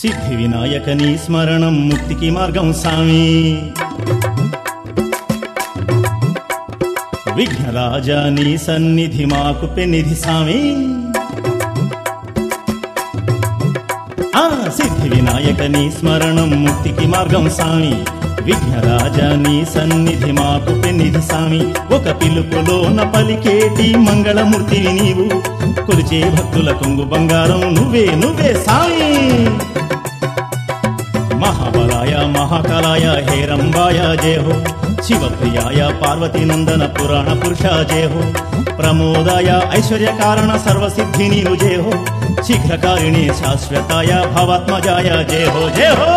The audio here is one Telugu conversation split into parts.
సిద్ధి వినాయకని స్మరణం ముక్తికి మార్గం సామి విఘ్నరాజా నీ సన్నిధి మాకు పెన్నిధి సామి ఆ సిద్ధి వినాయకని స్మరణం ముక్తికి మార్గం సామి విఘ్నరాజా నీ సన్నిధి మాకు పెన్నిధి సామి ఒక పిలుపులోన పలికేటి మంగళమూర్తివి నీవు కొలిచే భక్తుల కొంగు బంగారం నువ్వే నువ్వే సామి మహాబలాయ మహాకాలాయ హేరంబాయ జయ హో శివప్రియాయ పార్వతీనందన పురాణ పురుష జయ హో ప్రమోదాయ ఐశ్వర్య కారణ సర్వసిద్ధి నీవు జయ హో శీఘ్రకారిణి శాశ్వతాయ భవాత్మజాయ జయ హో జయ హో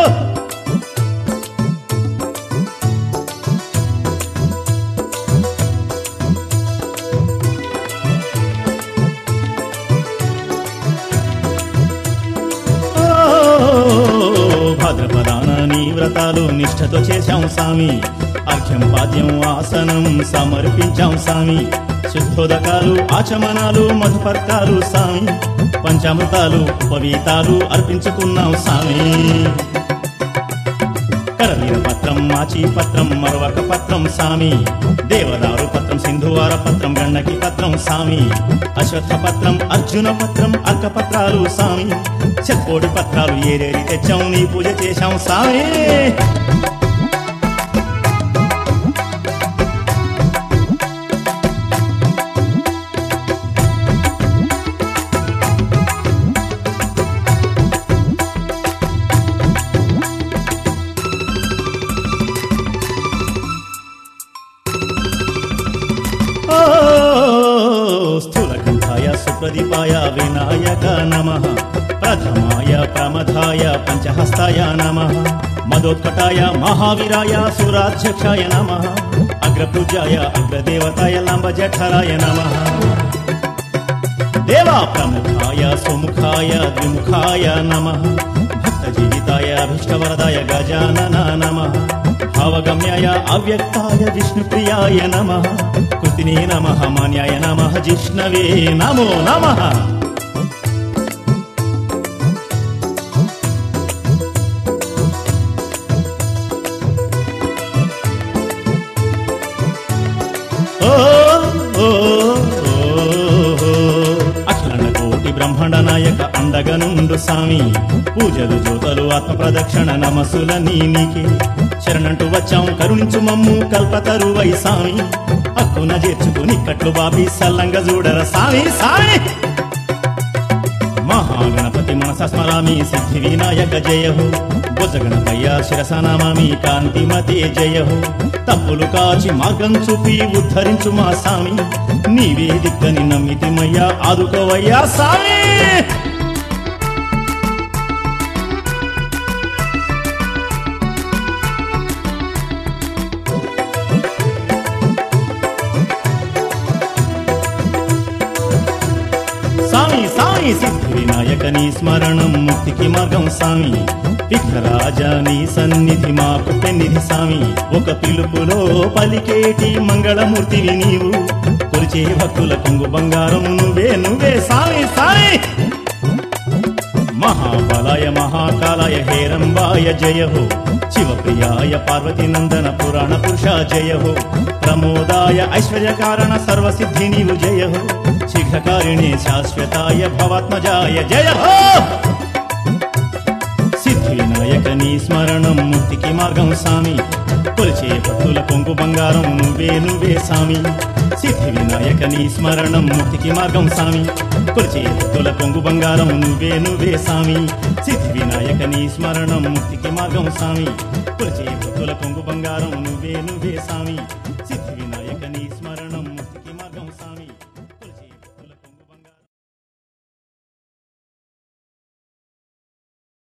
ఓ, భాద్రపదాన నీ వ్రతాలు నిష్ఠతో చేశాం స్వామి అర్ఘ్యం పాద్యం ఆసనం సమర్పించాం స్వామి శుద్ధోదకాలు ఆచమనాలు మధుపర్కాలు స్వామి పంచామృతాలు ఉపవీతాలు అర్పించుకున్నాం స్వామి కరవీర పత్రం మాచి పత్రం మరొక పత్రం సామి దేవదారు పత్రం సింధువార పత్రం గండకి పత్రం సామి అశ్వత్థ పత్రం అర్జున పత్రం అర్క పత్రాలు సామి చెక్కోడి పత్రాలు ఏరేరి తెచ్చాం నీ పూజ చేశాం సామి ఓ స్థూలకంఠాయ సుప్రదీపాయ వినాయక నమ ప్రథమాయ ప్రమథాయ పంచహస్తాయ నమ మదోత్కటాయ మహావీరాయ సురాధ్యక్షాయ నమ అగ్రపూజాయ అగ్రదేవతాయ లంబజఠరాయ నమ దేవా ప్రముఖాయ సుముఖాయ ద్విముఖాయ నమ భక్త జీవితాయ అభిష్టవరదాయ గజానన నమ భావగమ్యాయ అవ్యక్తాయ విష్ణుప్రియాయ నమ కృతినే నమ మాన్యాయ నమ జిష్ణవే నమో నమ ఓ ఓ, ఓ, ఓ. అఖిలాండ కోటి బ్రహ్మాండ నాయక అండగనుండు స్వామి పూజలు జోతలు ఆత్మ ప్రదక్షిణ నమసుల నీకే శరణంటూ వచ్చాం కరుణించు మమ్ము కల్పతరువై స్వామి అక్కున చేర్చుకుని కట్లు బాబి సల్లంగా చూడర స్వామి స్వామి మహాగణపతి మనస స్మరామి సిద్ధి వినాయక జయ హో భుజగణపయ్య శిరస నమామి కాంతిమతే జయ హో తప్పులు కాచి మార్గం చూపి ఉద్ధరించు మా స్వామి నీవే దిక్కని నమ్మితిమయ్యా ఆదుకోవయ్యా స్వామి స్వామి స్వామి సిద్ధి వినాయకని స్మరణం ముక్తికి మార్గం స్వామి విఘ్నరాజా నీ సన్నిధి మాకు పెన్నిధి స్వామి ఒక పిలుపులో పలికేటి మంగళమూర్తివి నీవు కొలిచే భక్తుల కొంగు బంగారం నువ్వే నువ్వే స్వామి స్వామి మహాబలాయ మహాకాలాయ హేరంబాయ జయ హో శివప్రియాయ పార్వతీనందన పురాణ పురుష జయ హో ప్రమోదాయ ఐశ్వర్య కారణ సర్వసిద్ధి నీవు జయ హో శీఘ్రకారిణి శాశ్వతాయ భవాత్మజాయ జయ హో సిద్ధి వినాయక నీ స్మరణం ముక్తికి మార్గం సామి కొలిచే భక్తుల కొంగు బంగారం నువ్వే నువ్వే సామి సిద్ధి వినాయక నీ స్మరణం ముక్తికి మార్గం సామి కొలిచే భక్తుల కొంగు బంగారం నువ్వే నువ్వే సామి సిద్ధి వినాయక నీ స్మరణం ముక్తికి మార్గం సామి కొలిచే భక్తుల కొంగు బంగారం నువ్వే నువ్వే సామి